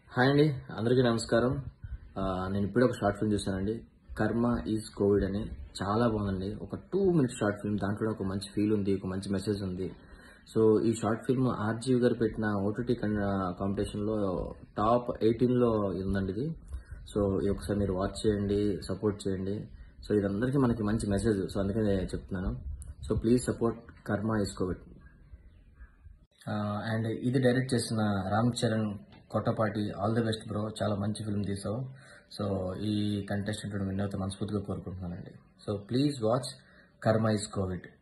hi అండి అందరికీ నమస్కారం ఆ, నేను ఇప్పుడే ఒక షార్ట్ ఫిల్మ్ చూసానండి కర్మ ఈజ్ కోవిడ్ అని చాలా బాగుందండి ఒక టూ మినిట్స్ షార్ట్ ఫిల్మ్ దాంట్లో ఒక మంచి ఫీల్ ఉంది ఒక మంచి మెసేజ్ ఉంది సో ఈ షార్ట్ ఫిల్మ్ ఆర్జీవి గారు పెట్టిన ఓటీటీ కాంపిటీషన్లో టాప్ ఎయిటీన్లో ఉందండి ఇది సో ఇది ఒకసారి మీరు వాచ్ చేయండి సపోర్ట్ చేయండి సో ఇది అందరికీ మనకి మంచి మెసేజ్ సో అందుకే నేను చెప్తున్నాను so please support karma is Covid and ఇది డైరెక్ట్ చేసిన Ram Charan Kottapati all the best bro చాలా మంచి ఫిల్మ్ తీసావు సో ఈ కంటెస్టెంట్ విన్ అవుతే మనస్ఫూర్తిగా కోరుకుంటున్నానండి so please watch karma is Covid